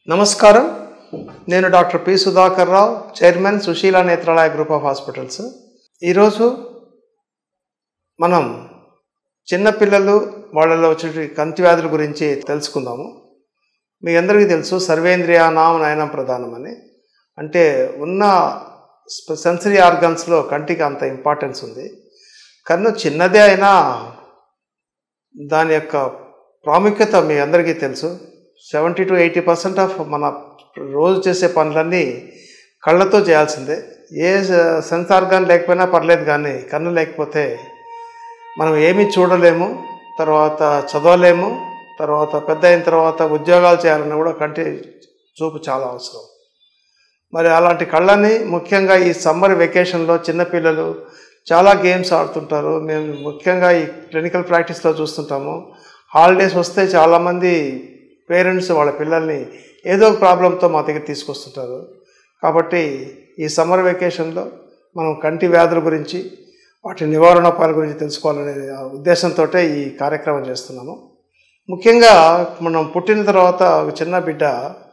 నమస్కారం నేను doctor P Sudhakar Rao chairman Sushila Netralaya group of hospitals ఈరోజు మనం చిన్నపిల్లలు వాళ్ళలో వచ్చే కంటి వ్యాధుల గురించి తెలుసుకుందాము మీ అందరికీ తెలుసు సర్వేంద్రియ నామ నయనం ప్రధానం అని అంటే ఉన్న సెన్సరీ ఆర్గన్స్లో కంటికి అంత ఇంపార్టెన్స్ ఉంది కన్ను చిన్నదే అయినా దాని యొక్క ప్రాముఖ్యత మీ అందరికీ తెలుసు seventy to eighty percent of మన రోజు చేసే పనులన్నీ కళ్ళతో చేయాల్సిందే ఏ సెన్స్ ఆర్గాన్ లేకపోయినా పర్లేదు కానీ కన్ను లేకపోతే మనం ఏమీ చూడలేము తర్వాత చదవలేము తర్వాత పెద్ద అయిన తర్వాత ఉద్యోగాలు చేయాలన్నా కూడా కంటి చూపు చాలా అవసరం మరి అలాంటి కళ్ళని ముఖ్యంగా ఈ సమ్మర్ వెకేషన్లో చిన్నపిల్లలు చాలా గేమ్స్ ఆడుతుంటారు మేము ముఖ్యంగా ఈ క్లినికల్ ప్రాక్టీస్లో చూస్తుంటాము హాలిడేస్ వస్తే చాలామంది పేరెంట్స్ వాళ్ళ పిల్లల్ని ఏదో ఒక ప్రాబ్లంతో మా దగ్గర తీసుకొస్తుంటారు కాబట్టి ఈ సమ్మర్ వెకేషన్లో మనం కంటి వ్యాధుల గురించి వాటి నివారణోపాయాల గురించి తెలుసుకోవాలనే ఉద్దేశంతో ఈ కార్యక్రమం చేస్తున్నాము ముఖ్యంగా మనం పుట్టిన తర్వాత ఒక చిన్న బిడ్డ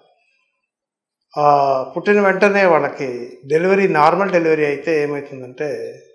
పుట్టిన వెంటనే వాళ్ళకి డెలివరీ నార్మల్ డెలివరీ అయితే ఏమవుతుందంటే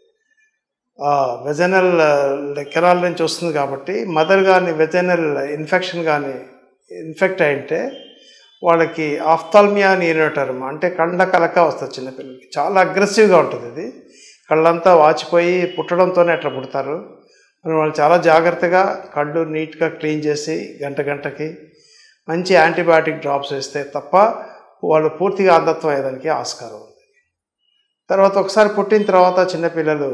వెజనల్ కెనాల్ నుంచి వస్తుంది కాబట్టి మదర్ కానీ వెజనల్ ఇన్ఫెక్షన్ కానీ ఇన్ఫెక్ట్ అయింటే వాళ్ళకి ఆఫ్థాల్మియా అని టర్మ్ అంటే కండ కలక వస్తుంది చిన్నపిల్లలకి చాలా అగ్రెసివ్గా ఉంటుంది ఇది కళ్ళంతా వాచిపోయి పుట్టడంతోనే అట్లా పుడతారు మరి వాళ్ళు చాలా జాగ్రత్తగా కళ్ళు నీట్గా క్లీన్ చేసి గంట గంటకి మంచి యాంటీబయాటిక్ డ్రాప్స్ వేస్తే తప్ప వాళ్ళు పూర్తిగా అంధత్వం అయ్యేదానికి ఆస్కారం ఉంది తర్వాత ఒకసారి పుట్టిన తర్వాత చిన్నపిల్లలు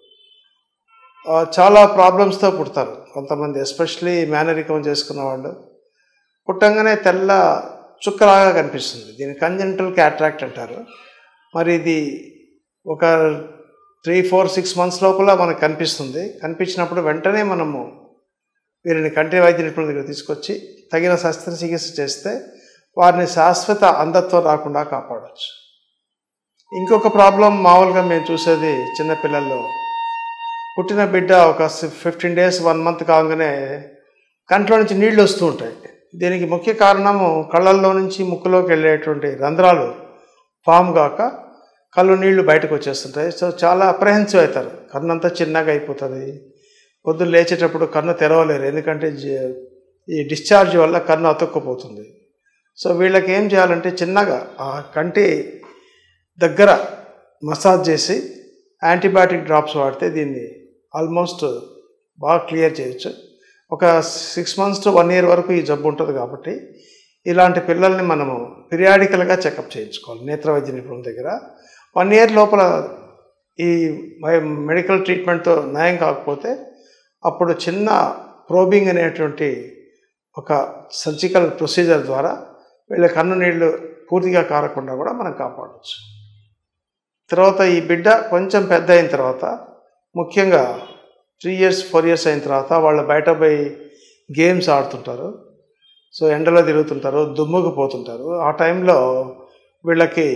చాలా ప్రాబ్లమ్స్తో పుడతారు కొంతమంది ఎస్పెషలీ మేనరికం చేసుకున్న వాళ్ళు పుట్టంగానే తెల్ల చుక్కలాగా కనిపిస్తుంది దీన్ని కంజెంటల్ క్యాట్రాక్ట్ అంటారు మరి ఇది ఒక త్రీ ఫోర్ సిక్స్ మంత్స్ లోపల మనకు కనిపిస్తుంది కనిపించినప్పుడు వెంటనే మనము వీరిని కంటి వైద్య నిపుణుల దగ్గర తీసుకొచ్చి తగిన శస్త్రచికిత్స చేస్తే వారిని శాశ్వత అంధత్వం రాకుండా కాపాడవచ్చు ఇంకొక ప్రాబ్లం మామూలుగా మేము చూసేది చిన్నపిల్లల్లో పుట్టిన బిడ్డ ఒక ఫిఫ్టీన్ డేస్ వన్ మంత్ కాగానే కంట్లో నుంచి నీళ్లు వస్తూ ఉంటాయి దీనికి ముఖ్య కారణము కళ్ళల్లో నుంచి ముక్కులోకి వెళ్ళేటువంటి రంధ్రాలు ఫామ్ కాక కళ్ళు నీళ్లు బయటకు వచ్చేస్తుంటాయి సో చాలా అప్రహెన్సివ్ అవుతారు కన్ను అంతా చిన్నగా అయిపోతుంది పొద్దున్న లేచేటప్పుడు కన్ను తెరవలేరు ఎందుకంటే ఈ డిశ్చార్జ్ వల్ల కన్ను అతుక్కుపోతుంది సో వీళ్ళకి ఏం చేయాలంటే చిన్నగా ఆ కంటి దగ్గర మసాజ్ చేసి యాంటీబయాటిక్ డ్రాప్స్ వాడితే దీన్ని ఆల్మోస్ట్ బాగా క్లియర్ చేయొచ్చు ఒక six months to one year వరకు ఈ జబ్బు ఉంటుంది కాబట్టి ఇలాంటి పిల్లల్ని మనము పిరియాడికల్గా చెకప్ చేయించుకోవాలి నేత్ర వైద్య నిపుణుల దగ్గర వన్ ఇయర్ లోపల ఈ మెడికల్ ట్రీట్మెంట్తో నయం కాకపోతే అప్పుడు చిన్న ప్రోబింగ్ అనేటువంటి ఒక సర్జికల్ ప్రొసీజర్ ద్వారా వీళ్ళ కన్ను నీళ్లు పూర్తిగా కారకుండా కూడా మనం కాపాడవచ్చు తర్వాత ఈ బిడ్డ కొంచెం పెద్ద అయిన తర్వాత ముఖ్యంగా త్రీ ఇయర్స్ ఫోర్ ఇయర్స్ అయిన తర్వాత వాళ్ళు బయట పోయి గేమ్స్ ఆడుతుంటారు సో ఎండలో తిరుగుతుంటారు దుమ్ముకు పోతుంటారు ఆ టైంలో వీళ్ళకి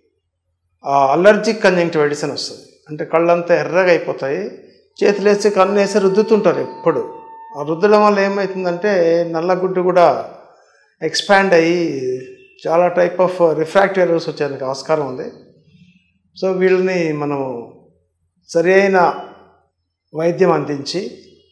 అలర్జిక్ కంజంక్టివైటిస్ అని వస్తుంది అంటే కళ్ళంతా ఎర్రగా అయిపోతాయి చేతులు వేసి కన్ను వేసి రుద్దుతుంటారు ఎప్పుడు ఆ రుద్దడం వల్ల ఏమవుతుందంటే నల్లగుడ్డు కూడా ఎక్స్పాండ్ అయ్యి చాలా టైప్ ఆఫ్ రిఫ్రాక్టివ్ ఎర్రర్స్ వచ్చేందుకు ఆస్కారం ఉంది సో వీళ్ళని మనము సరి అయిన వైద్యం అందించి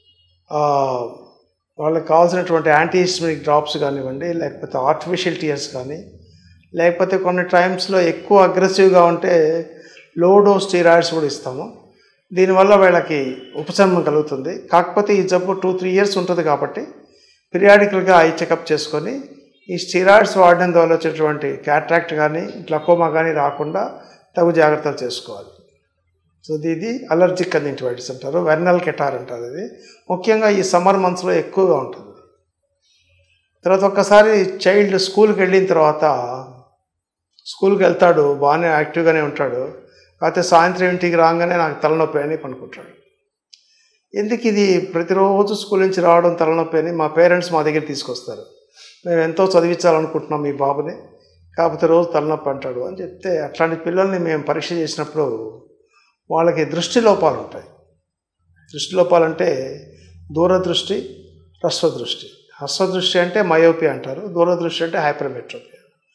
వాళ్ళకి కావాల్సినటువంటి యాంటీహిస్టమిక్ డ్రాప్స్ కానివ్వండి లేకపోతే ఆర్టిఫిషియల్ టీయర్స్ కానీ లేకపోతే కొన్ని టైమ్స్లో ఎక్కువ అగ్రెసివ్గా ఉంటే లో డోస్ స్టీరాయిడ్స్ కూడా ఇస్తాము దీనివల్ల వీళ్ళకి ఉపశమనం కలుగుతుంది కాకపోతే ఈ జబ్బు టూ త్రీ ఇయర్స్ ఉంటుంది కాబట్టి పీరియాడికల్గా ఐ చెకప్ చేసుకొని ఈ స్టీరాయిడ్స్ వాడడం ద్వారా వచ్చేటువంటి క్యాట్రాక్ట్ కానీ గ్లకోమా కానీ రాకుండా తగు జాగ్రత్తలు చేసుకోవాలి సో ఇది అలర్జిక్ కంజంక్టివైటిస్ అంటారు వెర్నల్ కెటార్ అంటారు ఇది ముఖ్యంగా ఈ సమ్మర్ మంత్స్లో ఎక్కువగా ఉంటుంది తర్వాత ఒక్కసారి చైల్డ్ స్కూల్కి వెళ్ళిన తర్వాత స్కూల్కి వెళ్తాడు బాగానే యాక్టివ్గానే ఉంటాడు కాకపోతే సాయంత్రం ఇంటికి రాగానే నాకు తలనొప్పి అని పనుకుంటాడు ఎందుకు ఇది ప్రతిరోజు స్కూల్ నుంచి రావడం తలనొప్పి అని మా పేరెంట్స్ మా దగ్గర తీసుకొస్తారు మేము ఎంతో చదివించాలనుకుంటున్నాం మీ బాబుని కాకపోతే రోజు తలనొప్పి అంటాడు అని చెప్తే అట్లాంటి పిల్లల్ని మేము పరీక్ష చేసినప్పుడు వాళ్ళకి దృష్టి లోపాలు ఉంటాయి దృష్టి లోపాలంటే దూరదృష్టి హ్రస్వ దృష్టి హ్రస్వ దృష్టి అంటే మయోపి అంటారు దూరదృష్టి అంటే హైపర్మెట్రోపి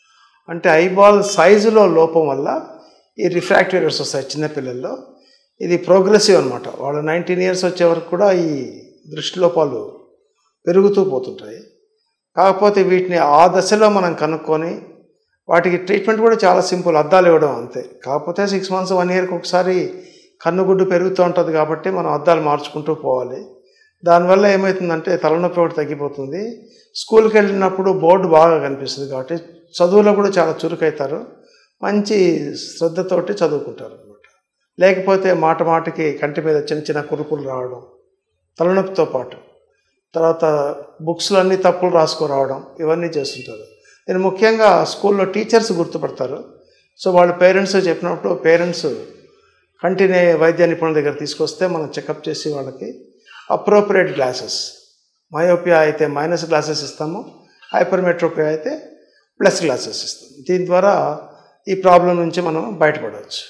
అంటే ఐబాల్ సైజులో లోపం వల్ల ఈ రిఫ్రాక్టివ్ ఎర్రర్స్ వస్తాయి చిన్నపిల్లల్లో ఇది ప్రోగ్రెసివ్ అనమాట వాళ్ళు నైన్టీన్ ఇయర్స్ వచ్చే వరకు కూడా ఈ దృష్టి లోపాలు పెరుగుతూ పోతుంటాయి కాకపోతే వీటిని ఆ దశలో మనం కనుక్కొని వాటికి ట్రీట్మెంట్ కూడా చాలా సింపుల్ అద్దాలు ఇవ్వడం అంతే కాకపోతే సిక్స్ మంత్స్ వన్ ఇయర్కి ఒకసారి కన్నుగుడ్డు పెరుగుతూ ఉంటుంది కాబట్టి మనం అద్దాలు మార్చుకుంటూ పోవాలి దానివల్ల ఏమవుతుందంటే తలనొప్పి ఒకటి తగ్గిపోతుంది స్కూల్కి వెళ్ళినప్పుడు బోర్డు బాగా కనిపిస్తుంది కాబట్టి చదువులో కూడా చాలా చురుకైతారు మంచి శ్రద్ధతోటి చదువుకుంటారు అనమాట లేకపోతే మాట మాటకి కంటి మీద చిన్న చిన్న కురుపులు రావడం తలనొప్పితో పాటు తర్వాత బుక్స్లో అన్ని తప్పులు రాసుకురావడం ఇవన్నీ చేస్తుంటారు నేను ముఖ్యంగా స్కూల్లో టీచర్స్ గుర్తుపడతారు సో వాళ్ళ పేరెంట్స్ చెప్పినప్పుడు పేరెంట్స్ కంటిని వైద్య నిపుణుల దగ్గర తీసుకొస్తే మనం చెకప్ చేసి వాళ్ళకి అప్రోప్రియేట్ గ్లాసెస్ మయోపియా అయితే మైనస్ గ్లాసెస్ ఇస్తాము హైపర్మెట్రోపియా అయితే ప్లస్ గ్లాసెస్ ఇస్తాం దీని ద్వారా ఈ ప్రాబ్లం నుంచి మనం బయటపడవచ్చు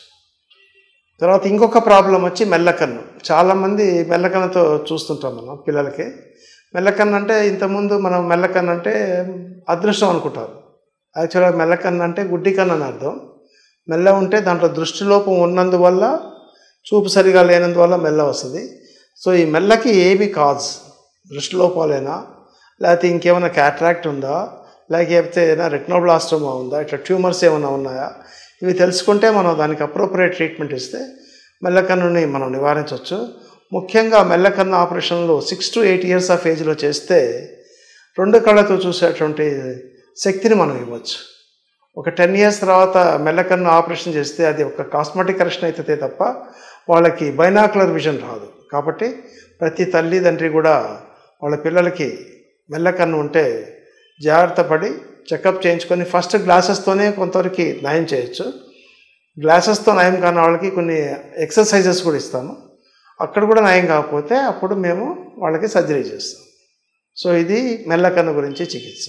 తర్వాత ఇంకొక ప్రాబ్లం వచ్చి మెల్లకన్ను చాలామంది మెల్లకన్నుతో చూస్తుంటాం మనం పిల్లలకి మెల్లకన్ను అంటే ఇంతకుముందు మనం మెల్లకన్ను అంటే అదృష్టం అనుకుంటారు యాక్చువల్గా మెల్లకన్ను అంటే గుడ్డి కన్ను అని అర్థం మెల్ల ఉంటే దాంట్లో దృష్టి లోపం ఉన్నందువల్ల చూపు సరిగా లేనందువల్ల మెల్ల వస్తుంది సో ఈ మెల్లకి ఏమి కాజ్ దృష్టి లోపాలేనా లేకపోతే ఇంకేమైనా క్యాట్రాక్ట్ ఉందా లేకపోతే ఏదైనా రెట్నోబ్లాస్టోమా ఉందా ఇట్లా ట్యూమర్స్ ఏమైనా ఉన్నాయా ఇవి తెలుసుకుంటే మనం దానికి అప్రోప్రియేట్ ట్రీట్మెంట్ ఇస్తే మెల్లకన్నుని మనం నివారించవచ్చు ముఖ్యంగా మెల్లకన్ను ఆపరేషన్లు six to eight years of ఏజ్లో చేస్తే రెండు కళ్ళతో చూసేటువంటి శక్తిని మనం ఇవ్వచ్చు ఒక టెన్ ఇయర్స్ తర్వాత మెల్లకన్ను ఆపరేషన్ చేస్తే అది ఒక కాస్మెటిక్ కరెక్షన్ అవుతుంది తప్ప వాళ్ళకి బైనాకులర్ విజన్ రాదు కాబట్టి ప్రతి తల్లిదండ్రి కూడా వాళ్ళ పిల్లలకి మెల్లకన్ను ఉంటే జాగ్రత్త పడి చెకప్ చేయించుకొని ఫస్ట్ గ్లాసెస్తోనే కొంతవరకు నయం చేయొచ్చు గ్లాసెస్తో నయం కాని వాళ్ళకి కొన్ని ఎక్సర్సైజెస్ కూడా ఇస్తాము అక్కడ కూడా నయం కాకపోతే అప్పుడు మేము వాళ్ళకి సర్జరీ చేస్తాం సో ఇది మెల్లకన్ను గురించి చికిత్స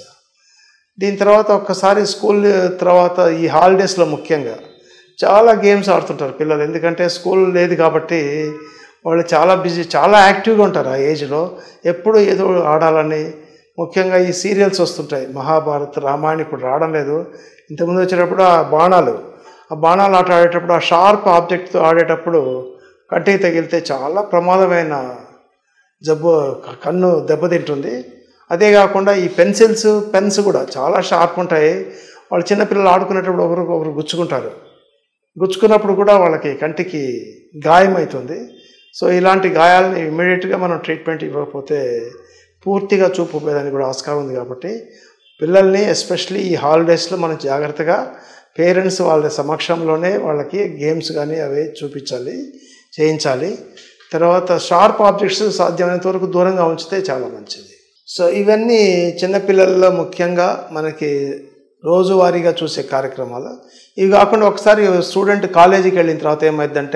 దీని తర్వాత ఒక్కసారి స్కూల్ తర్వాత ఈ హాలిడేస్లో ముఖ్యంగా చాలా గేమ్స్ ఆడుతుంటారు పిల్లలు ఎందుకంటే స్కూల్ లేదు కాబట్టి వాళ్ళు చాలా బిజీ చాలా యాక్టివ్గా ఉంటారు ఆ ఏజ్లో ఎప్పుడు ఏదో ఆడాలని ముఖ్యంగా ఈ సీరియల్స్ వస్తుంటాయి మహాభారత్ రామాయణ ఇప్పుడు రావడం లేదు ఇంతకుముందు వచ్చేటప్పుడు ఆ బాణాలు ఆ బాణాలు ఆట ఆడేటప్పుడు ఆ షార్ప్ ఆబ్జెక్ట్తో ఆడేటప్పుడు కంటికి తగిలితే చాలా ప్రమాదమైన జబ్బు కన్ను దెబ్బతింటుంది అదే కాకుండా ఈ పెన్సిల్స్ పెన్స్ కూడా చాలా షార్ప్ ఉంటాయి వాళ్ళు చిన్నపిల్లలు ఆడుకునేటప్పుడు ఒకరికి ఒకరు గుచ్చుకుంటారు గుచ్చుకున్నప్పుడు కూడా వాళ్ళకి కంటికి గాయం అవుతుంది సో ఇలాంటి గాయాలని ఇమీడియట్గా మనం ట్రీట్మెంట్ ఇవ్వకపోతే పూర్తిగా చూపు పోయేదానికి కూడా ఆస్కారం ఉంది కాబట్టి పిల్లల్ని ఎస్పెషలీ ఈ హాలిడేస్లో మనం జాగ్రత్తగా పేరెంట్స్ వాళ్ళ సమక్షంలోనే వాళ్ళకి గేమ్స్ కానీ అవి చూపించాలి చేయించాలి తర్వాత షార్ప్ ఆబ్జెక్ట్స్ సాధ్యమైనంత వరకు దూరంగా ఉంచితే చాలా మంచిది సో ఇవన్నీ చిన్నపిల్లల్లో ముఖ్యంగా మనకి రోజువారీగా చూసే కార్యక్రమాలు ఇవి కాకుండా ఒకసారి స్టూడెంట్ కాలేజీకి వెళ్ళిన తర్వాత ఏమైందంటే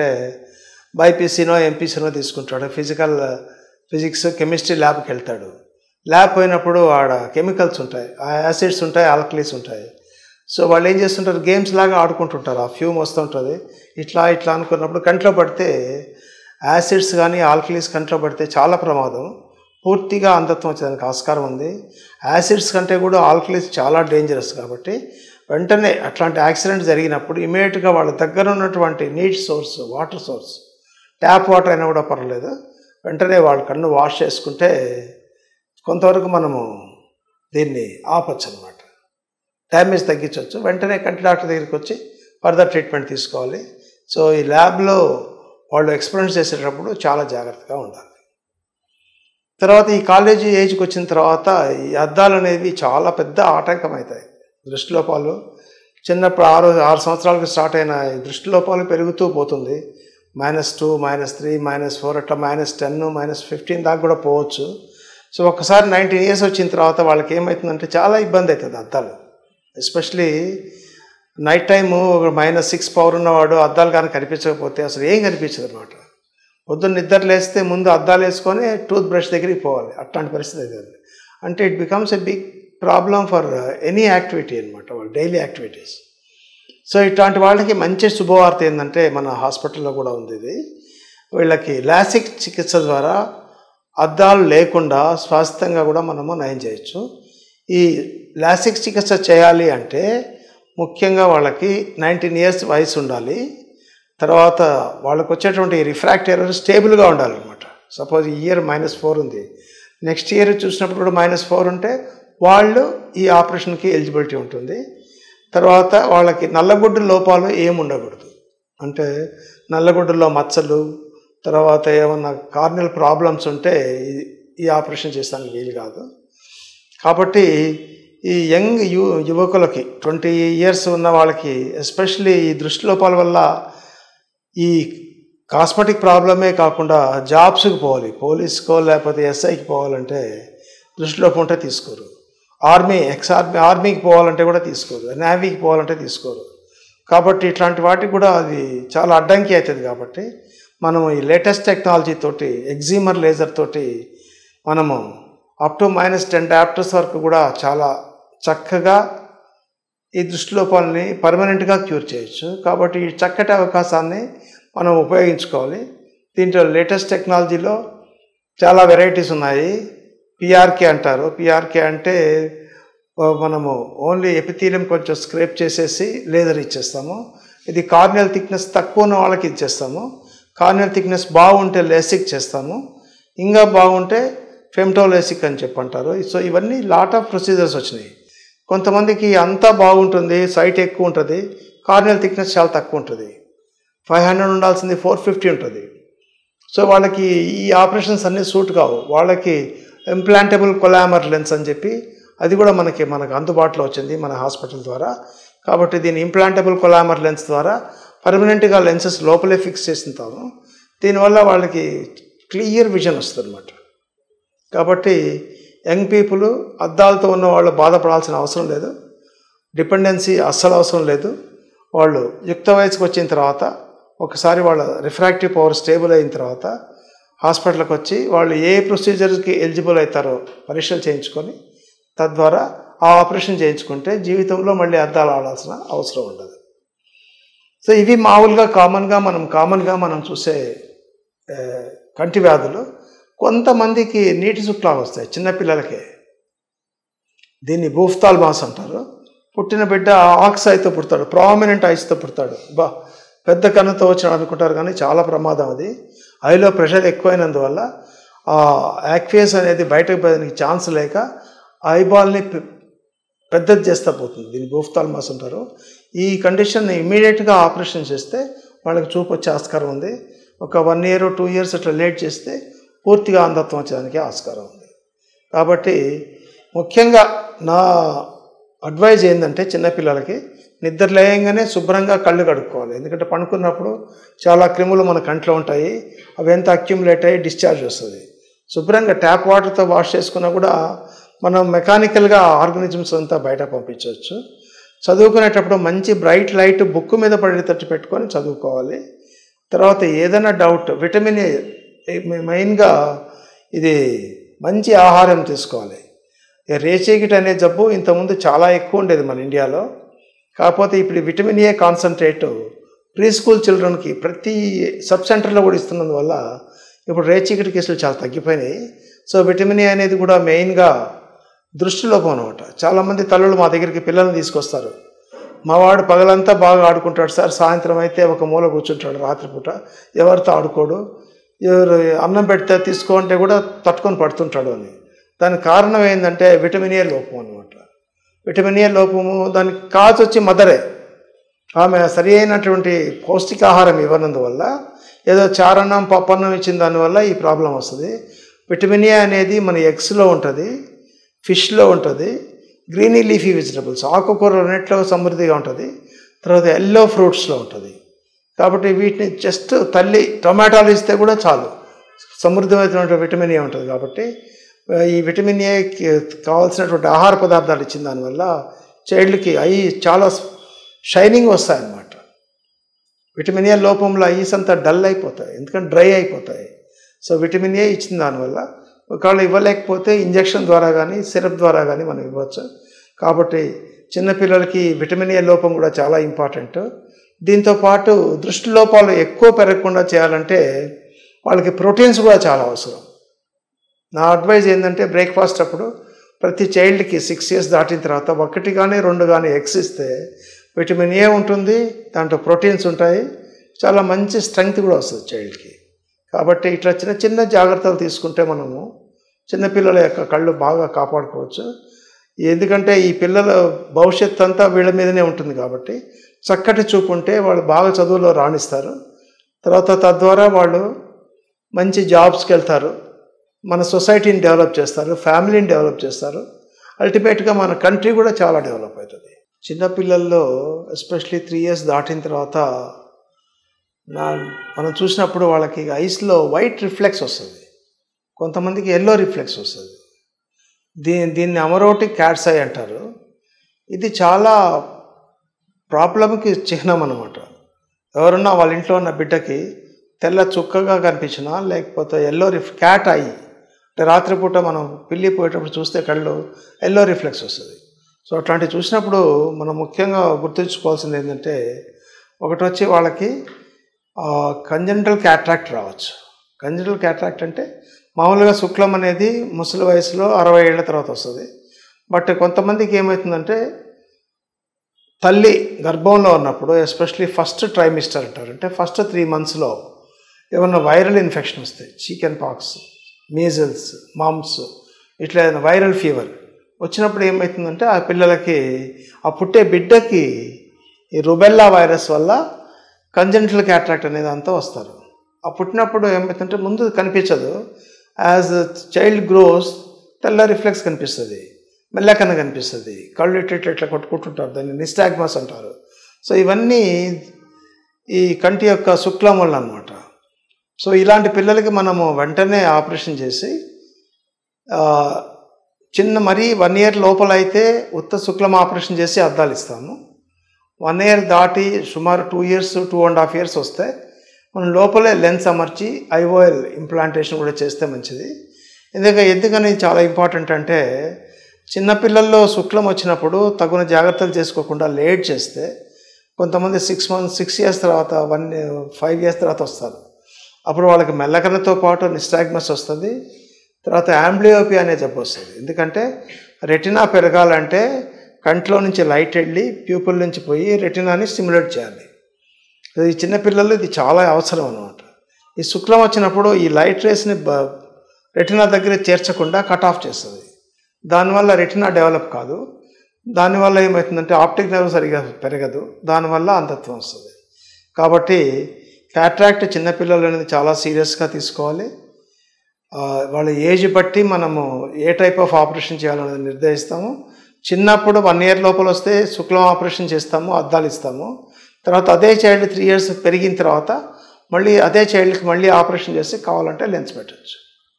బైపీసీనో ఎంపీసీనో తీసుకుంటాడు ఫిజికల్ ఫిజిక్స్ కెమిస్ట్రీ ల్యాబ్కి వెళ్తాడు ల్యాబ్ పోయినప్పుడు ఆడ కెమికల్స్ ఉంటాయి ఆ యాసిడ్స్ ఉంటాయి ఆల్కలీస్ ఉంటాయి సో వాళ్ళు ఏం చేస్తుంటారు గేమ్స్ లాగా ఆడుకుంటుంటారు ఆ ఫ్యూమ్ వస్తుంటుంది ఇట్లా ఇట్లా అనుకున్నప్పుడు కంట్లో పడితే యాసిడ్స్ కానీ ఆల్కలీస్ కంట్లో పడితే చాలా ప్రమాదం పూర్తిగా అంధత్వం వచ్చేదానికి ఆస్కారం ఉంది యాసిడ్స్ కంటే కూడా ఆల్కలీస్ చాలా డేంజరస్ కాబట్టి వెంటనే అట్లాంటి యాక్సిడెంట్ జరిగినప్పుడు ఇమీడియట్గా వాళ్ళ దగ్గర ఉన్నటువంటి నీటి source water source tap water అయినా కూడా పర్వాలేదు వెంటనే వాళ్ళ కన్ను వాష్ చేసుకుంటే కొంతవరకు మనము దీన్ని ఆపచ్చు అనమాట డ్యామేజ్ తగ్గించవచ్చు వెంటనే కంటి డాక్టర్ దగ్గరికి వచ్చి ఫర్దర్ ట్రీట్మెంట్ తీసుకోవాలి సో ఈ ల్యాబ్లో వాళ్ళు ఎక్స్పెరిమెంట్స్ చేసేటప్పుడు చాలా జాగ్రత్తగా ఉండాలి తర్వాత ఈ కాలేజీ ఏజ్కి వచ్చిన తర్వాత ఈ అద్దాలు అనేవి చాలా పెద్ద ఆటంకం అవుతాయి దృష్టిలోపాలు చిన్నప్పుడు ఆరు ఆరు సంవత్సరాలకు స్టార్ట్ అయిన ఈ దృష్టిలోపాలు పెరుగుతూ పోతుంది minus two minus three minus four అట్లా మైనస్ టెన్ మైనస్ ఫిఫ్టీన్ దాకా కూడా పోవచ్చు సో ఒకసారి నైన్టీన్ ఇయర్స్ వచ్చిన తర్వాత వాళ్ళకి ఏమవుతుందంటే చాలా ఇబ్బంది అవుతుంది అద్దాలు ఎస్పెషలీ నైట్ టైము ఒక మైనస్ సిక్స్ పవర్ ఉన్నవాడు అద్దాలు కానీ కనిపించకపోతే అసలు ఏం కనిపించదు అనమాట పొద్దున్న నిద్ర లేస్తే ముందు అద్దాలు వేసుకొని టూత్ బ్రష్ దగ్గరికి పోవాలి అట్లాంటి పరిస్థితి అవుతుంది అంటే it becomes a big problem for any activity అనమాట వాళ్ళ డైలీ యాక్టివిటీస్ సో ఇట్లాంటి వాళ్ళకి మంచి శుభవార్త ఏంటంటే మన హాస్పిటల్లో కూడా ఉంది ఇది వీళ్ళకి లాసిక్ చికిత్స ద్వారా అద్దాలు లేకుండా స్వాస్థ్యంగా కూడా మనము నయం చేయొచ్చు ఈ లాసిక్ చికిత్స చేయాలి అంటే ముఖ్యంగా వాళ్ళకి నైన్టీన్ ఇయర్స్ వయసు ఉండాలి తర్వాత వాళ్ళకు వచ్చేటువంటి రిఫ్రాక్ట్ ఎర్రర్ స్టేబుల్గా ఉండాలన్నమాట సపోజ్ ఈ ఇయర్ మైనస్ ఫోర్ ఉంది నెక్స్ట్ ఇయర్ చూసినప్పుడు కూడా మైనస్ ఫోర్ ఉంటే వాళ్ళు ఈ ఆపరేషన్కి ఎలిజిబిలిటీ ఉంటుంది తర్వాత వాళ్ళకి నల్లగుడ్డు లోపాలు ఏమి ఉండకూడదు అంటే నల్లగుడ్డులో మచ్చలు తర్వాత ఏమన్నా కార్నల్ ప్రాబ్లమ్స్ ఉంటే ఈ- ఈ ఆపరేషన్ చేస్తానికి వీలు కాదు కాబట్టి ఈ యంగ్ యు యువకులకి ట్వంటీ ఇయర్స్ ఉన్న వాళ్ళకి ఎస్పెషలీ ఈ దృష్టి లోపాల వల్ల ఈ కాస్మెటిక్ ప్రాబ్లమే కాకుండా జాబ్స్కి పోవాలి పోలీస్కో లేకపోతే ఎస్ఐకి పోవాలంటే దృష్టిలోపం ఉంటే తీసుకోరు ఆర్మీ ఎక్స్ ఆర్మీ ఆర్మీకి పోవాలంటే కూడా తీసుకోరు నేవీకి పోవాలంటే తీసుకోరు కాబట్టి ఇట్లాంటి వాటికి కూడా అది చాలా అడ్డంకి అవుతుంది కాబట్టి మనం ఈ లేటెస్ట్ టెక్నాలజీ తోటి ఎగ్జీమర్ లేజర్ తోటి మనము up to minus ten dioptres వరకు కూడా చాలా చక్కగా ఈ దృష్టిలోపాలని పర్మనెంట్గా క్యూర్ చేయొచ్చు కాబట్టి ఈ చక్కటి అవకాశాన్ని మనం ఉపయోగించుకోవాలి దీంట్లో లేటెస్ట్ టెక్నాలజీలో చాలా వెరైటీస్ ఉన్నాయి పిఆర్కే అంటారు పిఆర్కే అంటే ఆ, మనము ఓన్లీ ఎపిథీలియం కొంచెం స్క్రేప్ చేసేసి లేజర్ ఇచ్చేస్తాము ఇది కార్నియల్ థిక్నెస్ తక్కువ ఉన్న వాళ్ళకి ఇచ్చేస్తాము కార్నియల్ థిక్నెస్ బాగుంటే లేసిక్ చేస్తాము ఇంకా బాగుంటే ఫెమ్టోలేసిక్ అని చెప్పి అంటారు సో ఇవన్నీ లాట్ ఆఫ్ ప్రొసీజర్స్ వచ్చినాయి కొంతమందికి అంతా బాగుంటుంది సైట్ ఎక్కువ ఉంటుంది కార్నియల్ థిక్నెస్ చాలా తక్కువ ఉంటుంది ఫైవ్ హండ్రెడ్ ఉండాల్సింది ఫోర్ ఫిఫ్టీ ఉంటుంది సో వాళ్ళకి ఈ ఆపరేషన్స్ అన్నీ సూట్ కావు వాళ్ళకి ఇంప్లాంటబుల్ కొలామర్ లెన్స్ అని చెప్పి అది కూడా మనకి మనకు అందుబాటులో వచ్చింది మన హాస్పిటల్ ద్వారా కాబట్టి దీని ఇంప్లాంటబుల్ కొలామర్ లెన్స్ ద్వారా పర్మనెంట్గా లెన్సెస్ లోపలే ఫిక్స్ చేస్తుంటాము దీనివల్ల వాళ్ళకి క్లియర్ విజన్ వస్తుంది అనమాట కాబట్టి యంగ్ పీపుల్ అద్దాలతో ఉన్న వాళ్ళు బాధపడాల్సిన అవసరం లేదు డిపెండెన్సీ అస్సలు అవసరం లేదు వాళ్ళు యుక్త వయసుకు వచ్చిన తర్వాత ఒకసారి వాళ్ళ రిఫ్రాక్టివ్ పవర్ స్టేబుల్ అయిన తర్వాత హాస్పిటల్కి వచ్చి వాళ్ళు ఏ ప్రొసీజర్కి ఎలిజిబుల్ అవుతారో పరీక్షలు చేయించుకొని తద్వారా ఆ ఆపరేషన్ చేయించుకుంటే జీవితంలో మళ్ళీ అద్దాలు ఆడాల్సిన అవసరం ఉండదు సో ఇవి మామూలుగా కామన్గా మనం కామన్గా మనం చూసే ఆ, కంటి వ్యాధులు కొంతమందికి నీటి చుట్లాలు వస్తాయి చిన్నపిల్లలకే దీన్ని బూఫ్తాల్ మాస్ అంటారు పుట్టిన బిడ్డ ఆక్స్ ఐతో పుడతాడు ప్రామినెంట్ ఐస్తో పుడతాడు బా పెద్ద కన్నుతో వచ్చిన అనుకుంటారు కానీ చాలా ప్రమాదం అది ఐలో ప్రెషర్ ఎక్కువైనందువల్ల ఆ యాక్ఫియస్ అనేది బయటకు పోయడానికి ఛాన్స్ లేక ఐబాల్ని పె- పెద్దది చేస్తా పోతుంది దీన్ని బూఫ్తాల్ మాస్ అంటారు ఈ కండిషన్ ఇమీడియట్గా ఆపరేషన్ చేస్తే వాళ్ళకి చూపు వచ్చే ఆస్కారం ఉంది ఒక వన్ ఇయర్ టూ ఇయర్స్ అట్లా లేట్ చేస్తే పూర్తిగా అంధత్వం వచ్చేదానికి ఆస్కారం ఉంది కాబట్టి ముఖ్యంగా నా అడ్వైజ్ ఏంటంటే చిన్నపిల్లలకి నిద్ర లేయంగానే శుభ్రంగా కళ్ళు కడుక్కోవాలి ఎందుకంటే పడుకున్నప్పుడు చాలా క్రిములు మన కంట్లో ఉంటాయి అవి ఎంత అక్యుములేట్ అయ్యి డిశ్చార్జ్ వస్తుంది శుభ్రంగా ట్యాప్ వాటర్తో వాష్ చేసుకున్నా కూడా మనం మెకానికల్గా ఆర్గనిజమ్స్ అంతా బయట పంపించవచ్చు చదువుకునేటప్పుడు మంచి బ్రైట్ లైట్ బుక్ మీద పడేటట్టు పెట్టుకొని చదువుకోవాలి తర్వాత ఏదైనా డౌట్ విటమిన్ ఏ మెయిన్గా ఇది మంచి ఆహారం తీసుకోవాలి ఈ రేచీకిట్ అనే జబ్బు ఇంతకుముందు చాలా ఎక్కువ ఉండేది మన ఇండియాలో కాకపోతే ఇప్పుడు ఈ vitamin A concentrate preschool చిల్డ్రన్కి ప్రతి సబ్ సెంటర్లో కూడా ఇస్తున్నందువల్ల ఇప్పుడు రేచీకిటి కేసులు చాలా తగ్గిపోయినాయి సో విటమిన్ ఏ అనేది కూడా మెయిన్గా దృష్టిలోపం అనమాట చాలామంది తల్లులు మా దగ్గరికి పిల్లల్ని తీసుకొస్తారు మా వాడు పగలంతా బాగా ఆడుకుంటాడు సార్ సాయంత్రం అయితే ఒక మూల కూర్చుంటాడు రాత్రిపూట ఎవరితో ఆడుకోడు ఎవరు అన్నం పెడితే తీసుకో అంటే కూడా తట్టుకొని పడుతుంటాడు అని దానికి కారణం ఏంటంటే విటమిన్ ఏ లోపం అనమాట విటమిన్ ఏ లోపము దానికి కాజ్ వచ్చి మదరే ఆమె సరి అయినటువంటి పౌష్టికాహారం ఇవ్వనందువల్ల ఏదో చారన్నం పప్పన్నం ఇచ్చిన దానివల్ల ఈ ప్రాబ్లం వస్తుంది విటమిన్ ఏ అనేది మన ఎగ్స్లో ఉంటుంది ఫిష్లో ఉంటుంది గ్రీనీ లీఫీ వెజిటబుల్స్ ఆకుకూరలు అన్నిట్లో సమృద్ధిగా ఉంటుంది తర్వాత ఎల్లో ఫ్రూట్స్లో ఉంటుంది కాబట్టి వీటిని జస్ట్ తల్లి టొమాటోలు ఇస్తే కూడా చాలు సమృద్ధమైనటువంటి విటమిన్ ఏ ఉంటుంది కాబట్టి ఆ, ఈ విటమిన్ ఏ కావాల్సినటువంటి ఆహార పదార్థాలు ఇచ్చిన దానివల్ల చైల్డ్కి అవి చాలా షైనింగ్ వస్తాయన్నమాట విటమిన్ ఏ లోపంలో ఐస్ అంతా డల్ అయిపోతాయి ఎందుకంటే డ్రై అయిపోతాయి సో విటమిన్ ఏ ఇచ్చిన దానివల్ల ఒకవేళ ఇవ్వలేకపోతే ఇంజెక్షన్ ద్వారా కానీ సిరప్ ద్వారా కానీ మనం ఇవ్వచ్చు కాబట్టి చిన్నపిల్లలకి విటమిన్ ఏ లోపం కూడా చాలా ఇంపార్టెంట్ దీంతో పాటు దృష్టి లోపాలు ఎక్కువ పెరగకుండా చేయాలంటే వాళ్ళకి ప్రోటీన్స్ కూడా చాలా అవసరం నా అడ్వైజ్ ఏంటంటే బ్రేక్ఫాస్ట్ అప్పుడు ప్రతి చైల్డ్కి సిక్స్ ఇయర్స్ దాటిన తర్వాత ఒకటి కానీ రెండు కానీ ఎగ్స్ ఇస్తే విటమిన్ ఏ ఉంటుంది దాంట్లో ప్రోటీన్స్ ఉంటాయి చాలా మంచి స్ట్రెంగ్త్ కూడా వస్తుంది చైల్డ్కి కాబట్టి ఇట్లా చిన్న చిన్న జాగ్రత్తలు తీసుకుంటే మనము చిన్నపిల్లల యొక్క కళ్ళు బాగా కాపాడుకోవచ్చు ఎందుకంటే ఈ పిల్లల భవిష్యత్తు అంతా వీళ్ళ మీదనే ఉంటుంది కాబట్టి చక్కటి చూపు ఉంటే వాళ్ళు బాగా చదువులో రాణిస్తారు తర్వాత తద్వారా వాళ్ళు మంచి జాబ్స్కి వెళ్తారు మన సొసైటీని డెవలప్ చేస్తారు ఫ్యామిలీని డెవలప్ చేస్తారు అల్టిమేట్గా మన కంట్రీ కూడా చాలా డెవలప్ అవుతుంది చిన్నపిల్లల్లో ఎస్పెషలీ త్రీ ఇయర్స్ దాటిన తర్వాత నా మనం చూసినప్పుడు వాళ్ళకి ఐస్లో వైట్ రిఫ్లెక్స్ వస్తుంది కొంతమందికి ఎల్లో రిఫ్లెక్స్ వస్తుంది దీని దీన్ని అమరోటిక్ క్యాట్స్ ఐ అంటారు ఇది చాలా ప్రాబ్లంకి చిహ్నం అనమాట ఎవరన్నా వాళ్ళ ఇంట్లో ఉన్న బిడ్డకి తెల్ల చుక్కగా కనిపించినా లేకపోతే ఎల్లో రిఫ్ క్యాట్ అయ్యి అంటే రాత్రిపూట మనం పిల్లి పోయేటప్పుడు చూస్తే కళ్ళు ఎల్లో రిఫ్లెక్స్ వస్తుంది సో అట్లాంటివి చూసినప్పుడు మనం ముఖ్యంగా గుర్తుంచుకోవాల్సింది ఏంటంటే ఒకటి వచ్చి వాళ్ళకి కంజెంటల్ క్యాట్రాక్ట్ రావచ్చు కంజెంటల్ క్యాట్రాక్ట్ అంటే మామూలుగా శుక్లం అనేది ముసలి వయసులో అరవై ఏళ్ళ తర్వాత వస్తుంది బట్ కొంతమందికి ఏమవుతుందంటే తల్లి గర్భంలో ఉన్నప్పుడు ఎస్పెషలీ ఫస్ట్ ట్రైమిస్టర్ అంటారు అంటే ఫస్ట్ త్రీ మంత్స్లో ఏమన్నా వైరల్ ఇన్ఫెక్షన్ వస్తాయి చికెన్ పాక్స్ మీజల్స్ మామ్స్ ఇట్లా ఏదైనా వైరల్ ఫీవర్ వచ్చినప్పుడు ఏమవుతుందంటే ఆ పిల్లలకి ఆ పుట్టే బిడ్డకి ఈ రుబెల్లా వైరస్ వల్ల కంజెంటల్ క్యాట్రాక్ట్ అనేది అంతా వస్తారు ఆ పుట్టినప్పుడు ఏమవుతుందంటే ముందు కనిపించదు యాజ్ చైల్డ్ గ్రోస్ తెల్ల రిఫ్లెక్స్ కనిపిస్తుంది మెల్లకన్న కనిపిస్తుంది కళ్ళు ఇట్లా ఇట్లా ఇట్లా కొట్టుకుంటుంటారు దాన్ని నిస్టాగ్మాస్ అంటారు సో ఇవన్నీ ఈ కంటి యొక్క శుక్లం వల్ల అనమాట సో ఇలాంటి పిల్లలకి మనము వెంటనే ఆపరేషన్ చేసి ఆ, చిన్న మరీ వన్ ఇయర్ లోపల అయితే ఉత్త శుక్లం ఆపరేషన్ చేసి అద్దాలు ఇస్తాము వన్ ఇయర్ దాటి సుమారు two years two and half years వస్తే మనం లోపలే లెన్స్ అమర్చి ఐఓఎల్ ఇంప్లాంటేషన్ కూడా చేస్తే మంచిది ఎందుకంటే ఎందుకని చాలా ఇంపార్టెంట్ అంటే చిన్నపిల్లల్లో శుక్లం వచ్చినప్పుడు తగిన జాగ్రత్తలు చేసుకోకుండా లేట్ చేస్తే కొంతమంది సిక్స్ మంత్స్ సిక్స్ ఇయర్స్ తర్వాత వన్ ఫైవ్ ఇయర్స్ తర్వాత వస్తారు అప్పుడు వాళ్ళకి మెల్లకనతో పాటు నిస్టాగ్మస్ వస్తుంది తర్వాత యాంబ్లియోపి అనే జబ్బు వస్తుంది ఎందుకంటే రెటినా పెరగాలంటే కంట్లో నుంచి లైట్ వెళ్ళి ప్యూపుల్ నుంచి పోయి రెటినాని స్టిమ్యులేట్ చేయాలి ఈ చిన్నపిల్లలు ఇది చాలా అవసరం అనమాట ఈ శుక్లం వచ్చినప్పుడు ఈ లైట్ రేస్ని బ రెటినా దగ్గర చేర్చకుండా కట్ ఆఫ్ చేస్తుంది దానివల్ల రెటినా డెవలప్ కాదు దానివల్ల ఏమవుతుందంటే ఆప్టిక్ నర్వ్ సరిగా పెరగదు దానివల్ల అంధత్వం వస్తుంది కాబట్టి క్యాట్రాక్ట్ చిన్నపిల్లలు అనేది చాలా సీరియస్గా తీసుకోవాలి ఆ, వాళ్ళ ఏజ్ బట్టి మనము ఏ టైప్ ఆఫ్ ఆపరేషన్ చేయాలనేది నిర్ణయిస్తాము చిన్నప్పుడు వన్ ఇయర్ లోపల వస్తే శుక్లం ఆపరేషన్ చేస్తాము అద్దాలు ఇస్తాము తర్వాత అదే చైల్డ్ త్రీ ఇయర్స్ పెరిగిన తర్వాత మళ్ళీ అదే చైల్డ్కి మళ్ళీ ఆపరేషన్ చేసి కావాలంటే లెన్స్ పెట్టచ్చు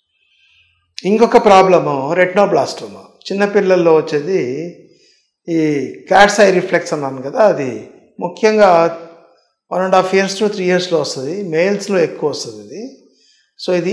ఇంకొక ప్రాబ్లము రెట్నోబ్లాస్టోమా చిన్నపిల్లల్లో వచ్చేది ఈ క్యాట్స్ ఐ రిఫ్లెక్స్ అన్నాను కదా అది ముఖ్యంగా one and half years to three ఇయర్స్లో వస్తుంది మేల్స్లో ఎక్కువ వస్తుంది ఇది సో ఇది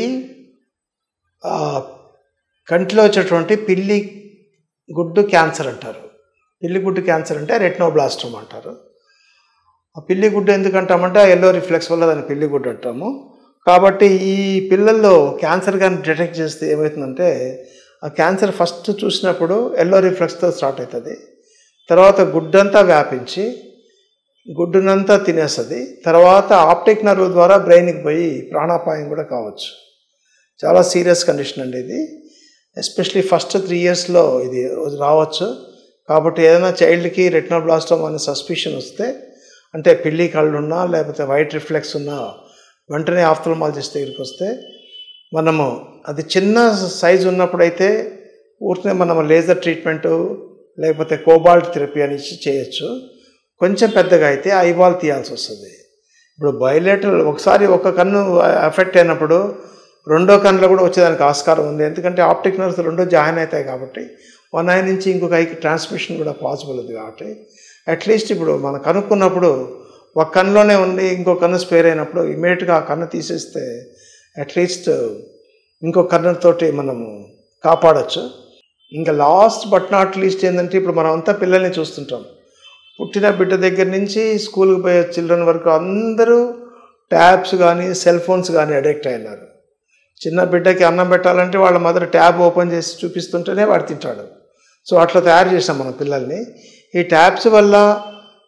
ఆ, కంటిలో వచ్చేటువంటి పిల్లి గుడ్డు క్యాన్సర్ అంటారు పిల్లి గుడ్డు క్యాన్సర్ అంటే రెట్నోబ్లాస్టోమ్ అంటారు ఆ పిల్లి గుడ్డు ఎందుకంటామంటే ఆ ఎల్లో రిఫ్లెక్స్ వల్ల దాన్ని పిల్లి గుడ్డు అంటాము కాబట్టి ఈ పిల్లల్లో క్యాన్సర్ కానీ డిటెక్ట్ చేస్తే ఏమవుతుందంటే ఆ క్యాన్సర్ ఫస్ట్ చూసినప్పుడు ఎల్లో రిఫ్లెక్స్తో స్టార్ట్ అవుతుంది తర్వాత గుడ్డంతా వ్యాపించి గుడ్డునంతా తినేస్తుంది తర్వాత ఆప్టిక్ నర్వ్ ద్వారా బ్రెయిన్కి పోయి ప్రాణాపాయం కూడా కావచ్చు చాలా సీరియస్ కండిషన్ అండి ఇది ఎస్పెషలీ ఫస్ట్ త్రీ ఇయర్స్లో ఇది రావచ్చు కాబట్టి ఏదైనా చైల్డ్కి రెటినోబ్లాస్టోమ్ అనే సస్పిషన్ వస్తే అంటే పిల్లి కళ్ళు ఉన్నా లేకపోతే వైట్ రిఫ్లెక్స్ ఉన్నా వెంటనే ఆఫ్థల్మాలజిస్ట్ దగ్గరికి వస్తే మనము అది చిన్న సైజు ఉన్నప్పుడైతే ఊరికే మనం లేజర్ ట్రీట్మెంటు లేకపోతే కోబాల్ట్ థెరపీ అని ఇచ్చి చేయొచ్చు కొంచెం పెద్దగా అయితే ఐబాల్ తీయాల్సి వస్తుంది ఇప్పుడు బయలేటర్ ఒకసారి ఒక కన్ను ఎఫెక్ట్ అయినప్పుడు రెండో కన్నులో కూడా వచ్చేదానికి ఆస్కారం ఉంది ఎందుకంటే ఆప్టిక్ నర్వ్స్ రెండో జాయిన్ అవుతాయి కాబట్టి వన్ ఐ నుంచి ఇంకొక ఐకి ట్రాన్స్మిషన్ కూడా పాసిబుల్ ఉంది కాబట్టి అట్లీస్ట్ ఇప్పుడు మనం కనుక్కున్నప్పుడు ఒక కన్నులోనే ఉండి ఇంకో కన్ను స్పేర్ అయినప్పుడు ఇమీడియట్గా ఆ కన్ను తీసేస్తే అట్లీస్ట్ ఇంకో కన్నుతోటి మనము కాపాడచ్చు ఇంకా లాస్ట్ బట్ నాట్ లీస్ట్ ఏంటంటే ఇప్పుడు మనం అంతా పిల్లల్ని చూస్తుంటాం పుట్టిన బిడ్డ దగ్గర నుంచి స్కూల్కి పోయే చిల్డ్రన్ వరకు అందరూ ట్యాబ్స్ కానీ సెల్ ఫోన్స్ కానీ అడిక్ట్ అయినారు చిన్న బిడ్డకి అన్నం పెట్టాలంటే వాళ్ళ మదర్ ట్యాబ్ ఓపెన్ చేసి చూపిస్తుంటేనే వాడు తింటాడు సో అట్లా తయారు చేసాం మన పిల్లల్ని ఈ ట్యాబ్స్ వల్ల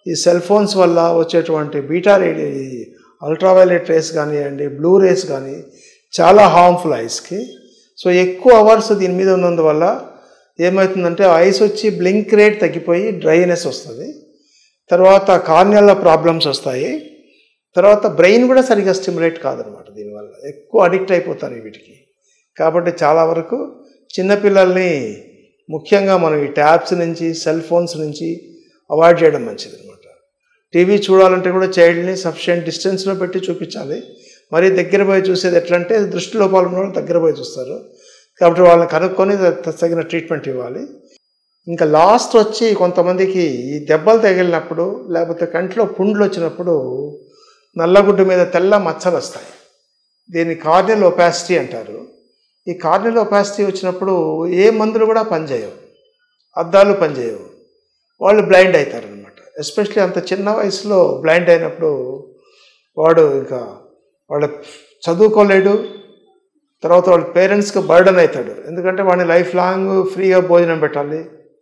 ఈ సెల్ ఫోన్స్ వల్ల వచ్చేటువంటి బీటా రేడి అల్ట్రావైలెట్ రేస్ కానివ్వండి బ్లూ రేస్ కానీ చాలా హార్మ్ఫుల్ ఐస్కి సో ఎక్కువ అవర్స్ దీని మీద ఉన్నందువల్ల ఏమవుతుందంటే ఐస్ వచ్చి బ్లింక్ రేట్ తగ్గిపోయి డ్రైనెస్ వస్తుంది తర్వాత కార్నియల్ ప్రాబ్లమ్స్ వస్తాయి తర్వాత బ్రెయిన్ కూడా సరిగా స్టిమ్యులేట్ కాదనమాట దీనివల్ల ఎక్కువ అడిక్ట్ అయిపోతారు వీటికి కాబట్టి చాలా వరకు చిన్నపిల్లల్ని ముఖ్యంగా మనం ఈ ట్యాబ్స్ నుంచి సెల్ ఫోన్స్ నుంచి అవాయిడ్ చేయడం మంచిది అనమాట టీవీ చూడాలంటే కూడా చైల్డ్ని సఫిషియంట్ డిస్టెన్స్లో పెట్టి చూపించాలి మరీ దగ్గర పోయి చూసేది ఎట్లా అంటే దృష్టి లోపాలు ఉన్న వాళ్ళు దగ్గర పోయి చూస్తారు కాబట్టి వాళ్ళని కనుక్కొని తగిన ట్రీట్మెంట్ ఇవ్వాలి ఇంకా లాస్ట్ వచ్చి కొంతమందికి ఈ దెబ్బలు తగిలినప్పుడు లేకపోతే కంట్లో పుండ్లు వచ్చినప్పుడు నల్లగుడ్డు మీద తెల్ల మచ్చలు వస్తాయి దీన్ని కార్నియల్ ఒపాసిటీ అంటారు ఈ కార్నియల్ ఒపాసిటీ వచ్చినప్పుడు ఏ మందులు కూడా పనిచేయవు అద్దాలు పనిచేయవు వాళ్ళు బ్లైండ్ అవుతారనమాట ఎస్పెషలీ అంత చిన్న వయసులో బ్లైండ్ అయినప్పుడు వాడు ఇంకా వాళ్ళ చదువుకోలేడు తర్వాత వాళ్ళ పేరెంట్స్కి బర్డన్ అవుతాడు ఎందుకంటే వాడిని లైఫ్ లాంగ్ ఫ్రీగా భోజనం పెట్టాలి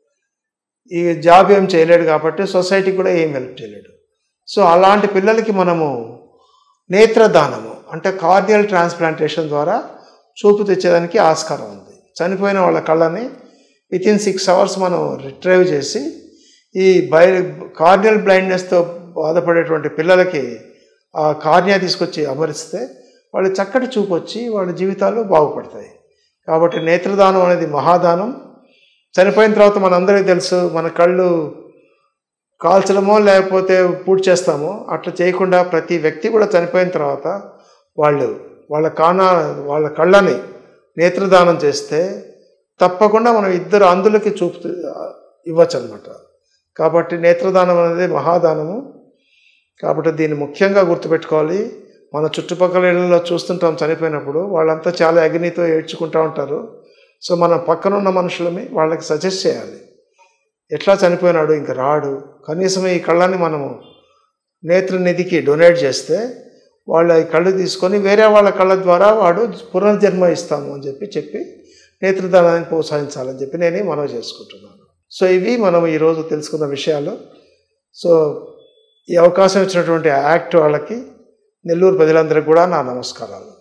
ఈ జాబ్ ఏం చేయలేడు కాబట్టి సొసైటీకి కూడా ఏం హెల్ప్ చేయలేడు సో అలాంటి పిల్లలకి మనము నేత్రదానము అంటే కార్డియల్ ట్రాన్స్ప్లాంటేషన్ ద్వారా చూపు తెచ్చేదానికి ఆస్కారం ఉంది చనిపోయిన వాళ్ళ కళ్ళని విత్ ఇన్ సిక్స్ అవర్స్ మనం రిట్రైవ్ చేసి ఈ బై కార్డియల్ బ్లైండ్నెస్తో బాధపడేటువంటి పిల్లలకి ఆ కార్నియా తీసుకొచ్చి అమరిస్తే వాళ్ళు చక్కటి చూపు వచ్చి వాళ్ళ జీవితాలు బాగుపడతాయి కాబట్టి నేత్రదానం అనేది మహాదానం చనిపోయిన తర్వాత మనందరికీ తెలుసు మన కళ్ళు కాల్చడమో లేకపోతే పూర్తి చేస్తామో అట్లా చేయకుండా ప్రతి వ్యక్తి కూడా చనిపోయిన తర్వాత వాళ్ళు వాళ్ళ కానా వాళ్ళ కళ్ళని నేత్రదానం చేస్తే తప్పకుండా మనం ఇద్దరు అందులకి చూపు ఇవ్వచ్చు అనమాట కాబట్టి నేత్రదానం అనేది మహాదానము కాబట్టి దీన్ని ముఖ్యంగా గుర్తుపెట్టుకోవాలి మన చుట్టుపక్కల ఇళ్ళలో చూస్తుంటాం చనిపోయినప్పుడు వాళ్ళంతా చాలా అగ్నితో ఏడ్చుకుంటూ ఉంటారు సో మనం పక్కనున్న మనుషులని వాళ్ళకి సజెస్ట్ చేయాలి ఎట్లా చనిపోయినాడు ఇంక రాడు కనీసం ఈ కళ్ళని మనము నేత్రనిధికి డొనేట్ చేస్తే వాళ్ళ ఈ కళ్ళు తీసుకొని వేరే వాళ్ళ కళ్ళ ద్వారా వాడు పునర్జన్మ ఇస్తాము అని చెప్పి చెప్పి నేత్రదానాన్ని ప్రోత్సహించాలని చెప్పి నేనే మనవి చేసుకుంటున్నాను సో ఇవి మనం ఈరోజు తెలుసుకున్న విషయాలు సో ఈ అవకాశం ఇచ్చినటువంటి యాక్ట్ వాళ్ళకి నెల్లూరు ప్రజలందరికీ కూడా నా నమస్కారాలు